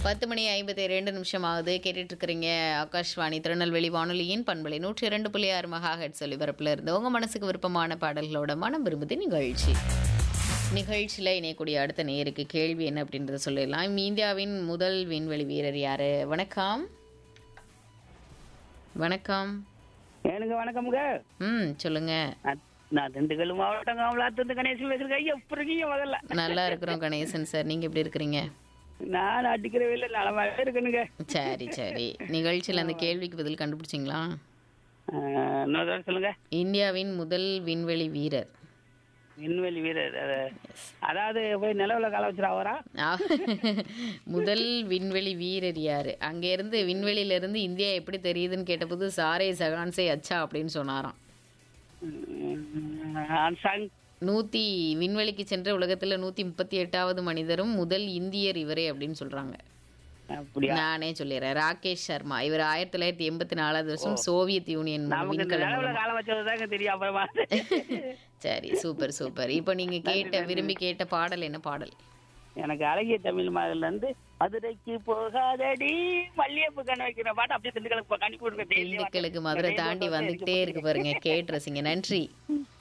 பத்து மணி ஐம்பத்தி ரெண்டு நிமிஷம் ஆகுது கேட்டுட்டு இருக்கிறீங்க ஆகாஷ்வாணி திருநெல்வேலி வானொலியின் பண்பலை நூற்றி இரண்டு புள்ளி ஆறு மகா ஹெட் ஒலிபரப்புல இருந்து உங்க மனசுக்கு விருப்பமான பாடல்களோட மனம் விரும்புது நிகழ்ச்சி நிகழ்ச்சியில் இணையக்கூடிய அடுத்த நேருக்கு கேள்வி என்ன அப்படின்றத சொல்லிடலாம் இந்தியாவின் முதல் விண்வெளி வீரர் யாரு வணக்கம் வணக்கம் ஏனுங்க வணக்கமுங்க ம் சொல்லுங்க நான் நான் திண்டுக்கல் மாவட்டம் காமலாத்திருந்து கணேசன் பேசுறேன் ஐயா எப்படி இருக்கீங்க முதல்ல நல்லா இருக்கிறோம் கணேசன் சார் நீங்க எப்படி இருக்கிறீங்க நான் அடிக்கிற வேலை நலமாவே இருக்கணுங்க சரி சரி நிகழ்ச்சியில் அந்த கேள்விக்கு பதில் கண்டுபிடிச்சிங்களா ஆஹ், இன்னொரு தடவை சொல்லுங்க இந்தியாவின் முதல் விண்வெளி வீரர் விண்வெளி வீரர் அது- அதாவது போய் நிலவுல கால வச்சிருவாரா ஆ, முதல் விண்வெளி வீரர் யாரு அங்க இருந்து விண்வெளியில இருந்து இந்தியா எப்படி தெரியுதுன்னு கேட்டபோது சாரே சகான்சே அச்சா அப்படின்னு சொன்னாராம் சாங் நூத்தி விண்வெளிக்கு சென்ற உலகத்துல நூத்தி முப்பத்தி எட்டாவது மனிதரும் முதல் இந்தியர் இவரே அப்படின்னு சொல்றாங்க அப்படியா நானே சொல்லிடுறேன் ராகேஷ் சர்மா இவர் ஆயிரத்தி தொள்ளாயிரத்தி எண்பத்தி நாலாவது வருஷம் சோவியத் யூனியன் நமக்கு இந்த விண்கலம் நிலவுல கால வச்சது தாங்க தெரியும் அப்புறமா சரி சூப்பர் சூப்பர் இப்போ நீங்க கேட்ட விரும்பி கேட்ட பாடல் என்ன பாடல் எனக்கு அழகிய தமிழ் மாதிரில இருந்து மதுரைக்கு போகாதடி மல்லிகைப்பூ கண்ணு வைக்கிற பாட்டு அப்படியே திண்டுக்கலுக்கு கணிப்பு விடுங்க daily திண்டுக்கலுக்கு மதுரை தாண்டி வந்துகிட்டே இருக்கு பாருங்க கேட்டு ரசிங்க நன்றி